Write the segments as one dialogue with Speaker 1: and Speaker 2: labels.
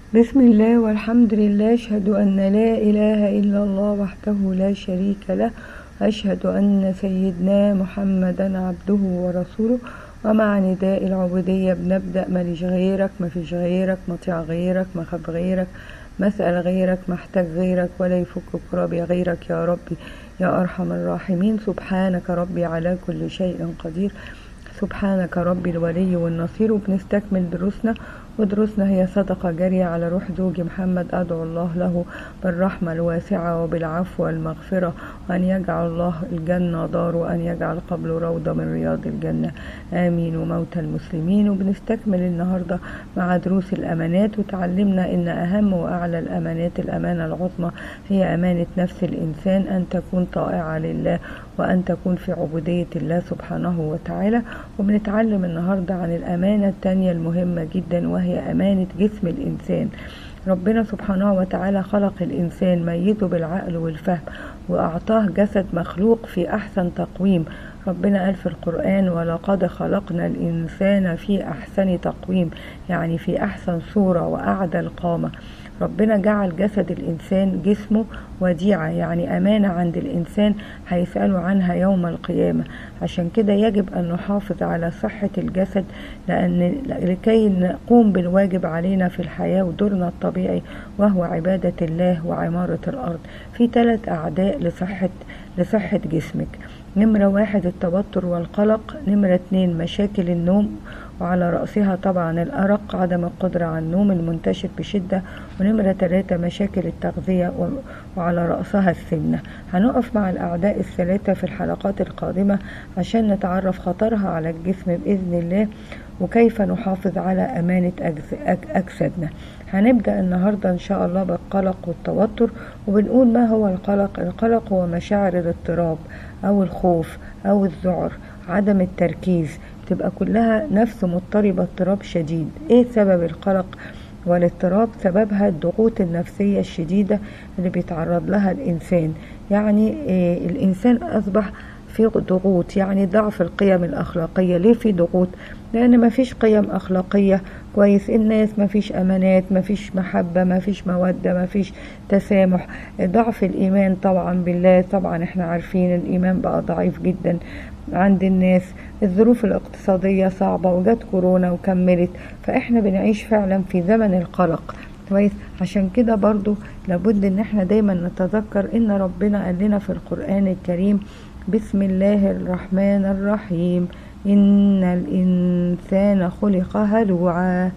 Speaker 1: بسم الله والحمد لله أشهد أن لا إله إلا الله وحده لا شريك له أشهد أن سيدنا محمدا عبده ورسوله ومع نداء العبودية بنبدأ ماليش غيرك مفيش غيرك مطيع غيرك مخاف غيرك مسأل غيرك محتاج غيرك ولا يفك كرابي غيرك يا ربي يا أرحم الراحمين سبحانك ربي على كل شيء قدير سبحانك ربي الولي والنصير وبنستكمل دروسنا ودروسنا هي صدقة جارية على روح زوجي محمد أدعو الله له بالرحمة الواسعة وبالعفو والمغفرة وأن يجعل الله الجنة دار وأن يجعل قبله روضة من رياض الجنة آمين وموتى المسلمين وبنستكمل النهاردة مع دروس الأمانات وتعلمنا إن أهم وأعلى الأمانات الأمانة العظمى هي أمانة نفس الإنسان أن تكون طائعة لله وأن تكون في عبودية الله سبحانه وتعالى وبنتعلم النهاردة عن الأمانة التانية المهمة جدا وهي أمانة جسم الإنسان ربنا سبحانه وتعالى خلق الإنسان ميته بالعقل والفهم وأعطاه جسد مخلوق في أحسن تقويم ربنا قال في القرآن ولقد خلقنا الإنسان في أحسن تقويم يعني في أحسن صورة وأعدل قامة ربنا جعل جسد الإنسان جسمه وديعة يعني أمانة عند الإنسان هيسألوا عنها يوم القيامة عشان كده يجب أن نحافظ على صحة الجسد لأن لكي نقوم بالواجب علينا في الحياة ودورنا الطبيعي وهو عبادة الله وعمارة الأرض في ثلاث أعداء لصحة لصحة جسمك نمرة واحد التوتر والقلق نمرة اتنين مشاكل النوم وعلى رأسها طبعا الأرق عدم القدرة على النوم المنتشر بشدة ونمرة ثلاثة مشاكل التغذية وعلى رأسها السمنة هنقف مع الأعداء الثلاثة في الحلقات القادمة عشان نتعرف خطرها على الجسم بإذن الله وكيف نحافظ على أمانة أجسادنا هنبدأ النهاردة إن شاء الله بالقلق والتوتر وبنقول ما هو القلق القلق هو مشاعر الاضطراب أو الخوف أو الذعر عدم التركيز تبقى كلها نفس مضطربة اضطراب شديد ايه سبب القلق والاضطراب سببها الضغوط النفسية الشديدة اللي بيتعرض لها الإنسان يعني إيه الإنسان أصبح في ضغوط يعني ضعف القيم الأخلاقية ليه في ضغوط لأن ما فيش قيم أخلاقية كويس الناس ما فيش أمانات ما فيش محبة ما فيش مودة ما فيش تسامح ضعف الإيمان طبعا بالله طبعا احنا عارفين الإيمان بقى ضعيف جدا عند الناس الظروف الاقتصادية صعبة وجت كورونا وكملت فاحنا بنعيش فعلا في زمن القلق كويس عشان كده برضو لابد ان احنا دايما نتذكر ان ربنا قال لنا في القرآن الكريم بسم الله الرحمن الرحيم إن الإنسان خلق هلوعا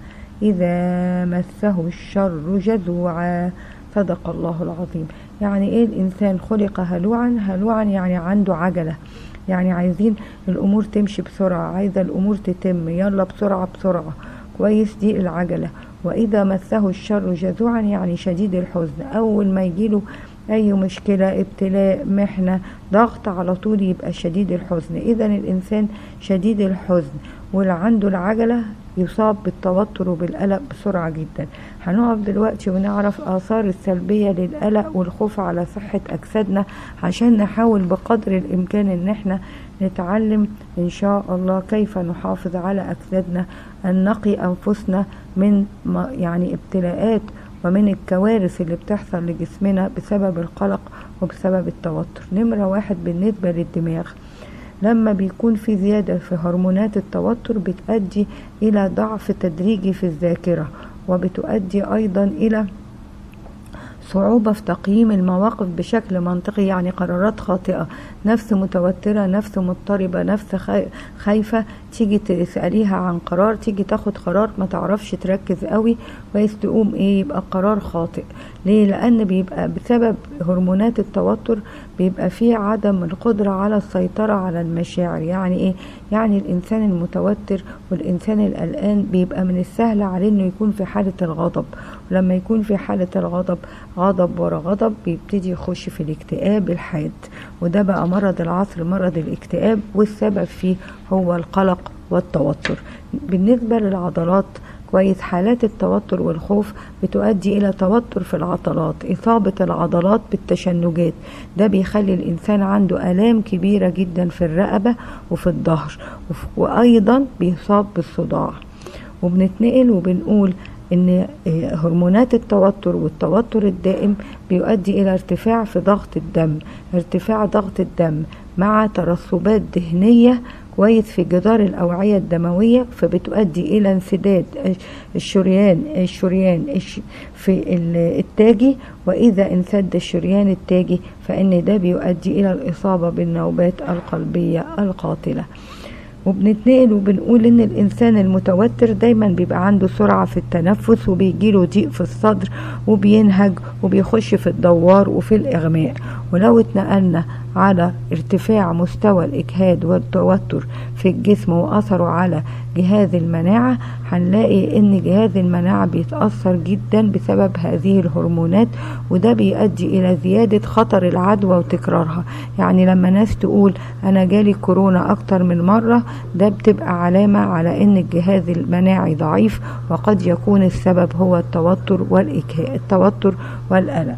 Speaker 1: إذا مسه الشر جزوعا صدق الله العظيم يعني إيه الإنسان خلق هلوعا هلوعا يعني عنده عجلة يعني عايزين الأمور تمشي بسرعة عايزة الأمور تتم يلا بسرعة بسرعة كويس دي العجلة وإذا مسه الشر جزوعا يعني شديد الحزن أول ما يجيله أي مشكلة ابتلاء محنة ضغط على طول يبقى شديد الحزن إذا الإنسان شديد الحزن واللي عنده العجلة يصاب بالتوتر وبالقلق بسرعة جدا هنقف دلوقتي ونعرف آثار السلبية للقلق والخوف على صحة أجسادنا عشان نحاول بقدر الإمكان إن احنا نتعلم إن شاء الله كيف نحافظ على أجسادنا أن نقي أنفسنا من يعني ابتلاءات ومن الكوارث اللي بتحصل لجسمنا بسبب القلق وبسبب التوتر نمرة واحد بالنسبة للدماغ لما بيكون في زيادة في هرمونات التوتر بتؤدي إلى ضعف تدريجي في الذاكرة وبتؤدي أيضا إلى صعوبة في تقييم المواقف بشكل منطقي يعني قرارات خاطئة نفس متوترة نفس مضطربة نفس خايفة تيجي تسأليها عن قرار تيجي تاخد قرار ما تعرفش تركز قوي كويس تقوم ايه يبقى قرار خاطئ ليه لأن بيبقى بسبب هرمونات التوتر بيبقى فيه عدم القدرة على السيطرة على المشاعر يعني ايه يعني الإنسان المتوتر والإنسان القلقان بيبقى من السهل عليه إنه يكون في حالة الغضب ولما يكون في حالة الغضب غضب ورا غضب بيبتدي يخش في الاكتئاب الحاد وده بقى مرض العصر مرض الاكتئاب والسبب فيه هو القلق والتوتر بالنسبة للعضلات كويس حالات التوتر والخوف بتؤدي إلى توتر في العضلات إصابة العضلات بالتشنجات ده بيخلي الإنسان عنده آلام كبيرة جدا في الرقبة وفي الظهر وأيضا بيصاب بالصداع وبنتنقل وبنقول ان هرمونات التوتر والتوتر الدائم بيؤدي الى ارتفاع في ضغط الدم ارتفاع ضغط الدم مع ترسبات دهنية كويس في جدار الأوعية الدموية فبتؤدي إلى انسداد الشريان الشريان في التاجي وإذا انسد الشريان التاجي فإن ده بيؤدي إلى الإصابة بالنوبات القلبية القاتلة وبنتنقل وبنقول ان الانسان المتوتر دايما بيبقى عنده سرعة في التنفس وبيجيله ضيق في الصدر وبينهج وبيخش في الدوار وفي الاغماء ولو اتنقلنا على ارتفاع مستوى الاجهاد والتوتر في الجسم واثره على جهاز المناعة هنلاقي ان جهاز المناعة بيتأثر جدا بسبب هذه الهرمونات وده بيؤدي الى زيادة خطر العدوى وتكرارها يعني لما ناس تقول انا جالي كورونا اكتر من مرة ده بتبقى علامة على ان الجهاز المناعي ضعيف وقد يكون السبب هو التوتر والإجهاد التوتر والقلق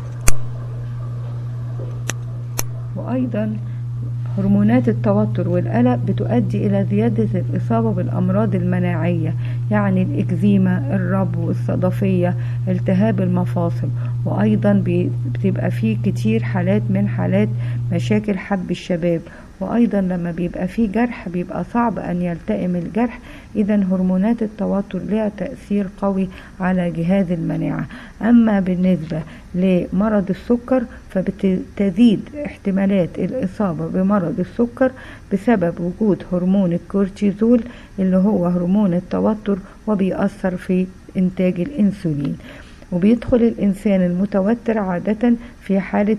Speaker 1: وأيضا هرمونات التوتر والقلق بتؤدي إلى زيادة الإصابة بالأمراض المناعية يعني الإكزيما الربو الصدفية التهاب المفاصل وأيضا بتبقى فيه كتير حالات من حالات مشاكل حب الشباب وأيضا لما بيبقى فيه جرح بيبقى صعب أن يلتئم الجرح إذا هرمونات التوتر لها تأثير قوي على جهاز المناعة أما بالنسبة لمرض السكر فبتزيد احتمالات الإصابة بمرض السكر بسبب وجود هرمون الكورتيزول اللي هو هرمون التوتر وبيأثر في إنتاج الأنسولين وبيدخل الإنسان المتوتر عادة في حالة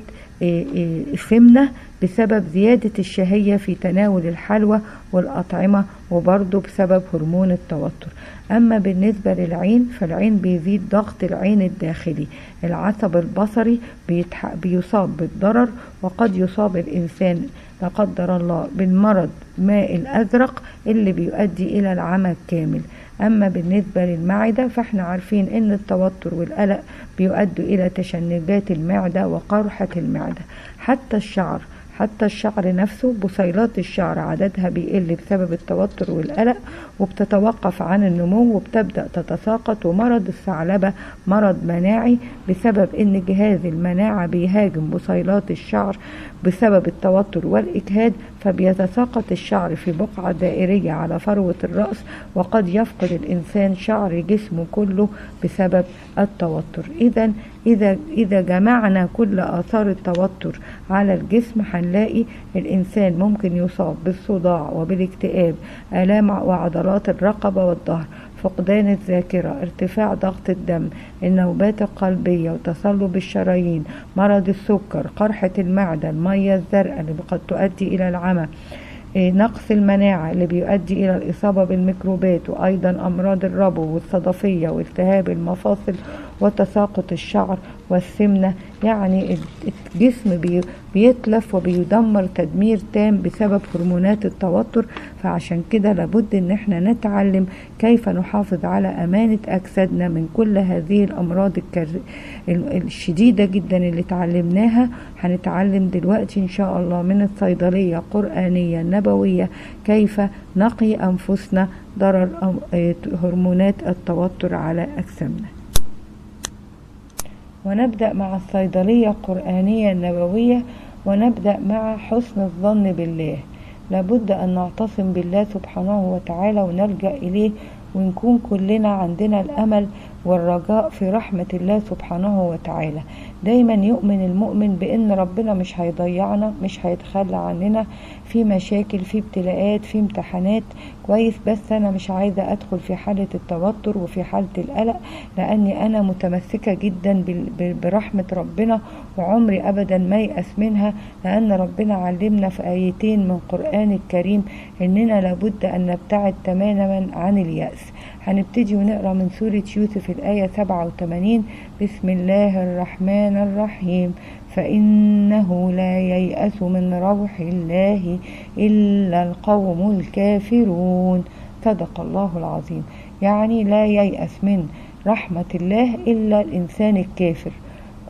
Speaker 1: سمنة بسبب زيادة الشهية في تناول الحلوى والأطعمة وبرضه بسبب هرمون التوتر أما بالنسبة للعين فالعين بيزيد ضغط العين الداخلي العصب البصري بيصاب بالضرر وقد يصاب الإنسان لا قدر الله بالمرض ماء الأزرق اللي بيؤدي إلى العمى الكامل أما بالنسبة للمعدة فاحنا عارفين إن التوتر والقلق بيؤدوا إلى تشنجات المعدة وقرحة المعدة حتى الشعر حتى الشعر نفسه بصيلات الشعر عددها بيقل بسبب التوتر والقلق وبتتوقف عن النمو وبتبدأ تتساقط ومرض الثعلبة مرض مناعي بسبب ان جهاز المناعة بيهاجم بصيلات الشعر بسبب التوتر والإجهاد فبيتساقط الشعر في بقعة دائرية على فروة الرأس وقد يفقد الإنسان شعر جسمه كله بسبب التوتر إذا إذا إذا جمعنا كل آثار التوتر على الجسم هنلاقي الإنسان ممكن يصاب بالصداع وبالاكتئاب آلام وعضلات الرقبة والظهر فقدان الذاكرة ارتفاع ضغط الدم النوبات القلبية وتصلب الشرايين مرض السكر قرحة المعدة المية الزرقاء اللي قد تؤدي إلى العمى نقص المناعة اللي بيؤدي إلى الإصابة بالميكروبات وأيضا أمراض الربو والصدفية والتهاب المفاصل وتساقط الشعر والسمنة يعني الجسم بيتلف وبيدمر تدمير تام بسبب هرمونات التوتر فعشان كده لابد ان احنا نتعلم كيف نحافظ على أمانة أجسادنا من كل هذه الأمراض الشديدة جدا اللي اتعلمناها هنتعلم دلوقتي إن شاء الله من الصيدلية قرآنية نبوية كيف نقي أنفسنا ضرر هرمونات التوتر على أجسامنا ونبدأ مع الصيدلية القرآنية النبوية ونبدأ مع حسن الظن بالله لابد أن نعتصم بالله سبحانه وتعالى ونلجأ إليه ونكون كلنا عندنا الأمل والرجاء في رحمة الله سبحانه وتعالى دايما يؤمن المؤمن بأن ربنا مش هيضيعنا مش هيتخلى عننا في مشاكل في ابتلاءات في امتحانات كويس بس أنا مش عايزة أدخل في حالة التوتر وفي حالة القلق لأني أنا متمسكة جدا برحمة ربنا وعمري أبدا ما يأس منها لأن ربنا علمنا في آيتين من قرآن الكريم إننا لابد أن نبتعد تماما عن اليأس هنبتدي ونقرا من سورة يوسف الآية 87 بسم الله الرحمن الرحيم فإنه لا ييأس من روح الله إلا القوم الكافرون صدق الله العظيم يعني لا ييأس من رحمة الله إلا الإنسان الكافر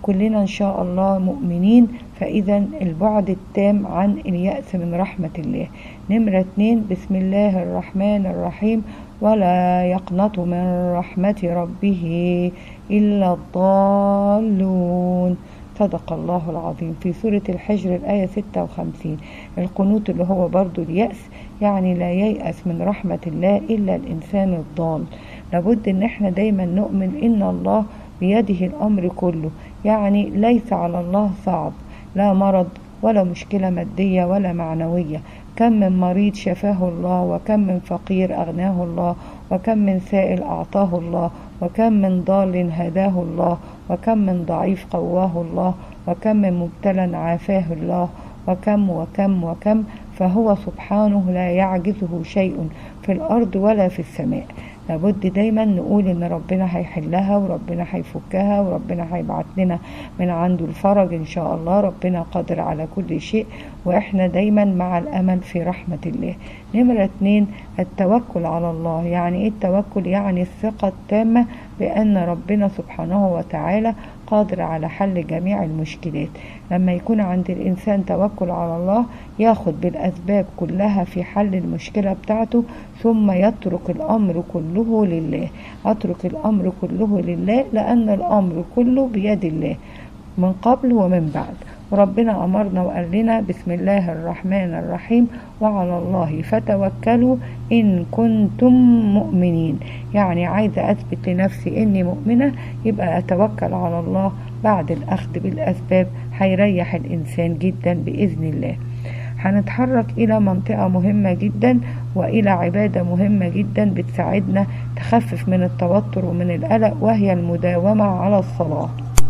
Speaker 1: كلنا إن شاء الله مؤمنين فإذا البعد التام عن اليأس من رحمة الله نمرة اتنين بسم الله الرحمن الرحيم ولا يقنط من رحمة ربه إلا الضالون صدق الله العظيم في سورة الحجر الآية 56 القنوط اللي هو برضو اليأس يعني لا ييأس من رحمة الله إلا الإنسان الضال لابد ان احنا دايما نؤمن ان الله بيده الامر كله يعني ليس على الله صعب لا مرض ولا مشكلة مادية ولا معنوية كم من مريض شفاه الله وكم من فقير أغناه الله وكم من سائل أعطاه الله وكم من ضال هداه الله وكم من ضعيف قواه الله وكم من مبتلى عافاه الله وكم وكم وكم فهو سبحانه لا يعجزه شيء في الأرض ولا في السماء لابد دايما نقول ان ربنا هيحلها وربنا هيفكها وربنا هيبعت لنا من عنده الفرج ان شاء الله ربنا قادر على كل شيء واحنا دايما مع الامل في رحمة الله نمرة اتنين التوكل على الله يعني ايه التوكل يعني الثقة التامة بان ربنا سبحانه وتعالى قادر على حل جميع المشكلات لما يكون عند الإنسان توكل على الله ياخد بالأسباب كلها في حل المشكلة بتاعته ثم يترك الأمر كله لله أترك الأمر كله لله لأن الأمر كله بيد الله من قبل ومن بعد وربنا أمرنا وقال لنا بسم الله الرحمن الرحيم وعلى الله فتوكلوا إن كنتم مؤمنين يعني عايزة أثبت لنفسي إني مؤمنة يبقى أتوكل على الله بعد الأخذ بالأسباب هيريح الإنسان جدا بإذن الله هنتحرك إلى منطقة مهمة جدا وإلى عبادة مهمة جدا بتساعدنا تخفف من التوتر ومن القلق وهي المداومة على الصلاة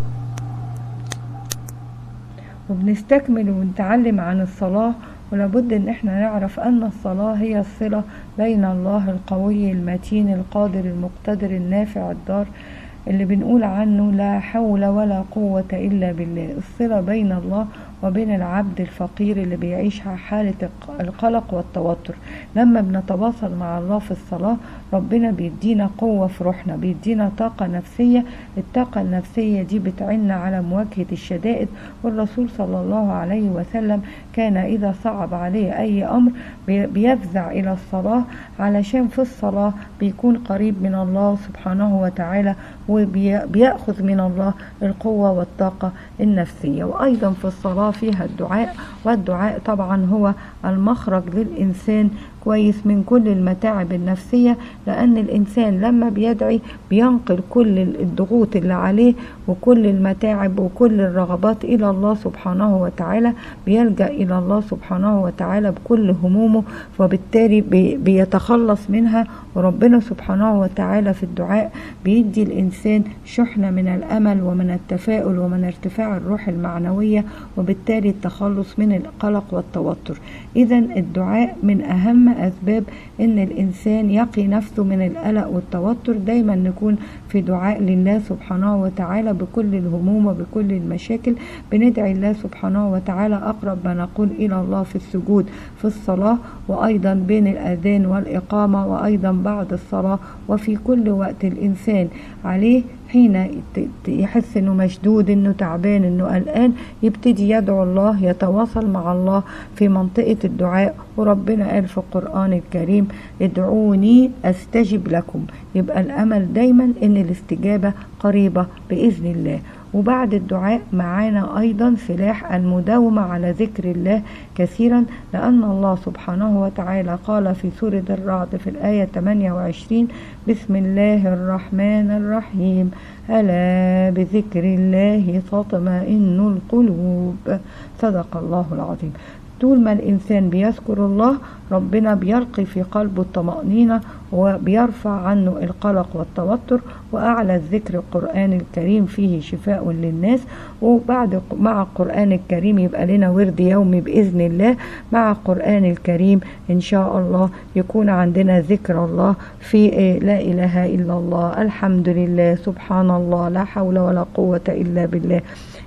Speaker 1: وبنستكمل ونتعلم عن الصلاة ولابد ان احنا نعرف ان الصلاة هي الصلة بين الله القوي المتين القادر المقتدر النافع الضار اللي بنقول عنه لا حول ولا قوة إلا بالله الصلة بين الله وبين العبد الفقير اللي بيعيش حالة القلق والتوتر لما بنتواصل مع الله في الصلاة ربنا بيدينا قوة في روحنا بيدينا طاقة نفسية الطاقة النفسية دي بتعيننا على مواجهة الشدائد والرسول صلى الله عليه وسلم كان إذا صعب عليه أي أمر بيفزع إلى الصلاة علشان في الصلاة بيكون قريب من الله سبحانه وتعالى وبيأخذ من الله القوة والطاقة النفسية وأيضا في الصلاة فيها الدعاء والدعاء طبعا هو المخرج للإنسان كويس من كل المتاعب النفسية لأن الإنسان لما بيدعي بينقل كل الضغوط اللي عليه وكل المتاعب وكل الرغبات إلى الله سبحانه وتعالى بيلجأ إلى الله سبحانه وتعالى بكل همومه وبالتالي بيتخلص منها وربنا سبحانه وتعالى في الدعاء بيدي الإنسان شحنة من الأمل ومن التفاؤل ومن ارتفاع الروح المعنوية وبالتالي التخلص من القلق والتوتر إذا الدعاء من أهم أسباب إن الإنسان يقي نفسه من القلق والتوتر دايما نكون في دعاء لله سبحانه وتعالى بكل الهموم وبكل المشاكل بندعي الله سبحانه وتعالى أقرب ما نقول إلى الله في السجود في الصلاة وأيضا بين الأذان والإقامة وأيضا بعد الصلاة وفي كل وقت الإنسان عليه حين يحس انه مشدود انه تعبان انه قلقان يبتدي يدعو الله يتواصل مع الله في منطقة الدعاء وربنا قال في القرآن الكريم ادعوني استجب لكم يبقى الامل دايما ان الاستجابة قريبة بإذن الله وبعد الدعاء معانا أيضا سلاح المداومة على ذكر الله كثيرا لأن الله سبحانه وتعالى قال في سورة الرعد في الآية 28 بسم الله الرحمن الرحيم ألا بذكر الله تطمئن القلوب صدق الله العظيم طول ما الإنسان بيذكر الله ربنا بيلقي في قلبه الطمأنينة وبيرفع عنه القلق والتوتر وأعلى الذكر القرآن الكريم فيه شفاء للناس وبعد مع القرآن الكريم يبقى لنا ورد يومي بإذن الله مع القرآن الكريم إن شاء الله يكون عندنا ذكر الله في لا إله إلا الله الحمد لله سبحان الله لا حول ولا قوة إلا بالله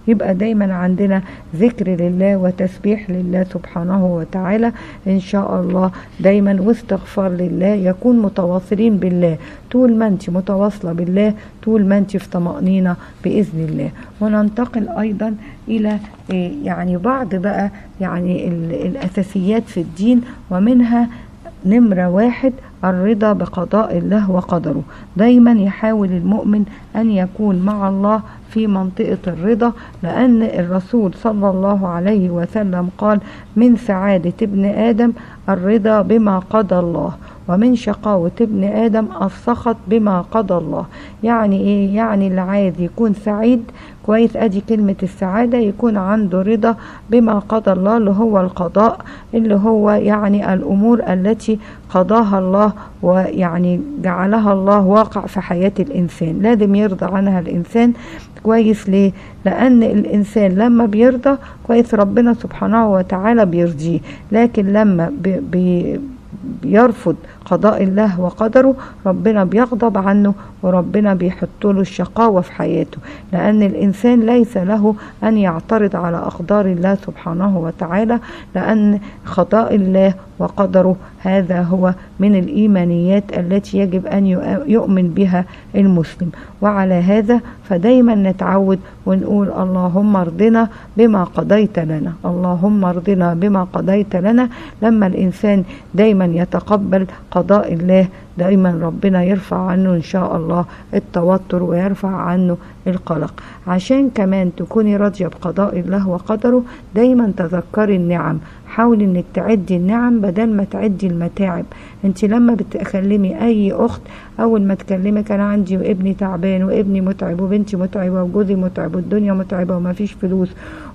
Speaker 1: يبقى دايما عندنا ذكر لله وتسبيح لله سبحانه وتعالى ان شاء الله دايما واستغفار لله يكون متواصلين بالله طول ما انت متواصلة بالله طول ما انت في طمأنينة بإذن الله وننتقل أيضا إلى يعني بعض بقى يعني الأساسيات في الدين ومنها نمرة واحد الرضا بقضاء الله وقدره دايما يحاول المؤمن أن يكون مع الله في منطقة الرضا لأن الرسول صلى الله عليه وسلم قال من سعادة ابن آدم الرضا بما قضى الله ومن شقاوة ابن آدم السخط بما قضى الله يعني إيه يعني اللي عايز يكون سعيد كويس ادي كلمة السعادة يكون عنده رضا بما قضى الله اللي هو القضاء اللي هو يعني الامور التي قضاها الله ويعني جعلها الله واقع في حياة الانسان لازم يرضى عنها الانسان كويس ليه لان الانسان لما بيرضى كويس ربنا سبحانه وتعالى بيرضيه لكن لما بي بي بيرفض قضاء الله وقدره ربنا بيغضب عنه وربنا بيحط له الشقاوة في حياته لأن الإنسان ليس له أن يعترض على أقدار الله سبحانه وتعالى لأن قضاء الله وقدره هذا هو من الإيمانيات التي يجب أن يؤمن بها المسلم وعلى هذا فدايما نتعود ونقول اللهم ارضنا بما قضيت لنا اللهم ارضنا بما قضيت لنا لما الإنسان دايما يتقبل قضاء الله دايما ربنا يرفع عنه ان شاء الله التوتر ويرفع عنه القلق عشان كمان تكوني راضية بقضاء الله وقدره دايما تذكري النعم حاولي انك تعدي النعم بدل ما تعدي المتاعب انت لما بتكلمي اي اخت اول ما تكلمك انا عندي وابني تعبان وابني متعب وبنتي متعبه وجوزي متعب والدنيا متعبه وما فيش فلوس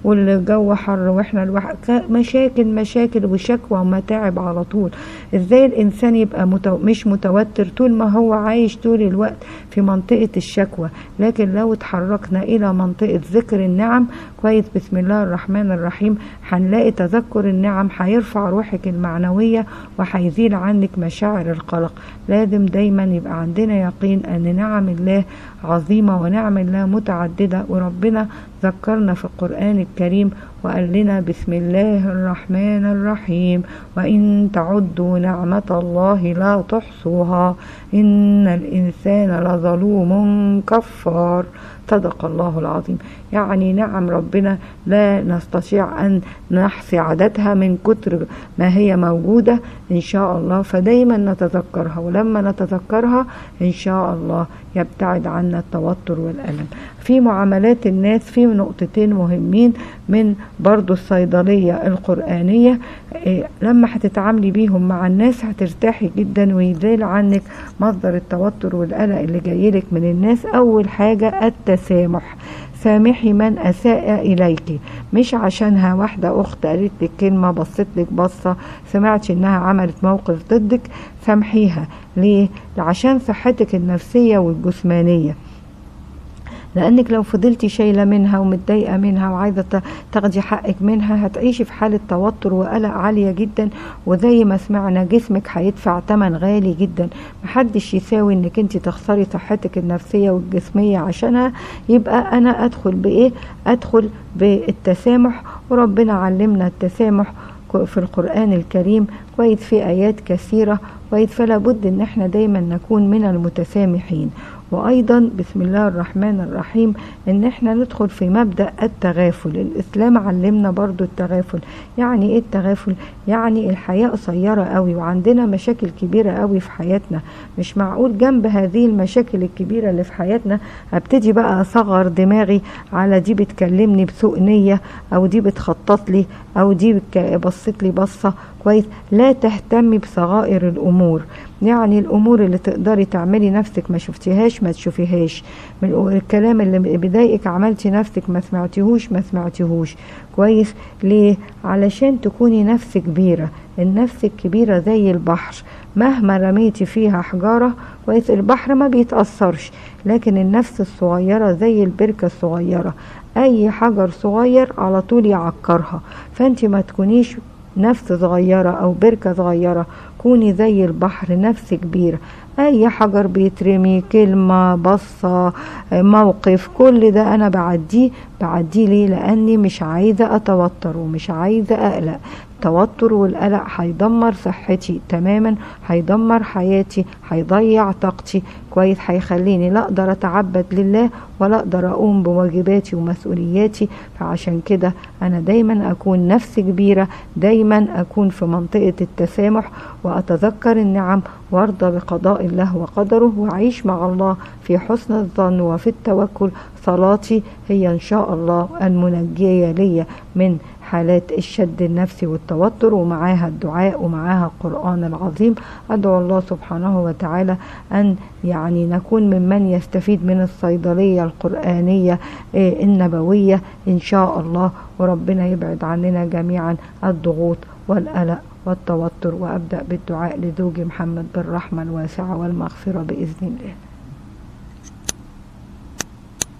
Speaker 1: والجو حر واحنا الواحد مشاكل مشاكل وشكوى ومتاعب على طول ازاي الانسان يبقى متو... مش متوتر طول ما هو عايش طول الوقت في منطقه الشكوى لكن لو اتحركنا الى منطقه ذكر النعم كويس بسم الله الرحمن الرحيم هنلاقي تذكر النعم هيرفع روحك المعنويه وهيزيل عنك مشاعر القلق لازم دايما يبقى عندنا يقين ان نعم الله عظيمه ونعم الله متعدده وربنا ذكرنا في القرآن الكريم وقال لنا بسم الله الرحمن الرحيم وإن تعدوا نعمة الله لا تحصوها إن الإنسان لظلوم كفار صدق الله العظيم يعني نعم ربنا لا نستطيع أن نحصي عددها من كتر ما هي موجودة إن شاء الله فدايما نتذكرها ولما نتذكرها إن شاء الله يبتعد عنا التوتر والألم في معاملات الناس في نقطتين مهمين من برضو الصيدلية القرآنية إيه لما هتتعاملي بيهم مع الناس هترتاحي جدا ويزال عنك مصدر التوتر والقلق اللي جايلك من الناس أول حاجة التسامح سامحي من أساء إليك مش عشانها واحدة أخت قالت لك كلمة بصت لك بصة سمعتي إنها عملت موقف ضدك سامحيها ليه؟ عشان صحتك النفسية والجسمانية لانك لو فضلتي شايله منها ومتضايقه منها وعايزه تاخدي حقك منها هتعيشي في حاله توتر وقلق عاليه جدا وزي ما سمعنا جسمك هيدفع ثمن غالي جدا محدش يساوي انك انت تخسري صحتك النفسيه والجسميه عشانها يبقى انا ادخل بايه ادخل بالتسامح وربنا علمنا التسامح في القرآن الكريم كويس في آيات كثيرة كويس فلا بد إن احنا دايما نكون من المتسامحين وايضا بسم الله الرحمن الرحيم ان احنا ندخل في مبدا التغافل الاسلام علمنا برضو التغافل يعني ايه التغافل يعني الحياه قصيره قوي وعندنا مشاكل كبيره قوي في حياتنا مش معقول جنب هذه المشاكل الكبيره اللي في حياتنا ابتدي بقى اصغر دماغي على دي بتكلمني بسوء نيه او دي بتخطط لي او دي بصت لي بصه كويس لا تهتمي بصغائر الامور يعني الامور اللي تقدري تعملي نفسك ما شفتيهاش ما تشوفيهاش من الكلام اللي بيضايقك عملتي نفسك ما سمعتيهوش ما سمعتيهوش كويس ليه علشان تكوني نفس كبيره النفس الكبيره زي البحر مهما رميتي فيها حجاره كويس البحر ما بيتاثرش لكن النفس الصغيره زي البركه الصغيره اي حجر صغير على طول يعكرها فانت ما تكونيش نفس صغيرة أو بركة صغيرة كوني زي البحر نفس كبيرة اي حجر بيترمي كلمة بصة موقف كل ده انا بعديه بعديه ليه لاني مش عايزة اتوتر ومش عايزة اقلق التوتر والقلق هيدمر صحتي تماما هيدمر حياتي هيضيع طاقتي كويس هيخليني لا اقدر اتعبد لله ولا اقدر اقوم بواجباتي ومسؤولياتي فعشان كده انا دايما اكون نفس كبيرة دايما اكون في منطقة التسامح واتذكر النعم وارضى بقضاء الله وقدره واعيش مع الله في حسن الظن وفي التوكل صلاتي هي ان شاء الله المنجية لي من حالات الشد النفسي والتوتر ومعاها الدعاء ومعاها القرآن العظيم أدعو الله سبحانه وتعالى أن يعني نكون ممن يستفيد من الصيدلية القرآنية النبوية إن شاء الله وربنا يبعد عننا جميعا الضغوط والقلق والتوتر وأبدأ بالدعاء لزوجي محمد بالرحمة الواسعة والمغفرة بإذن الله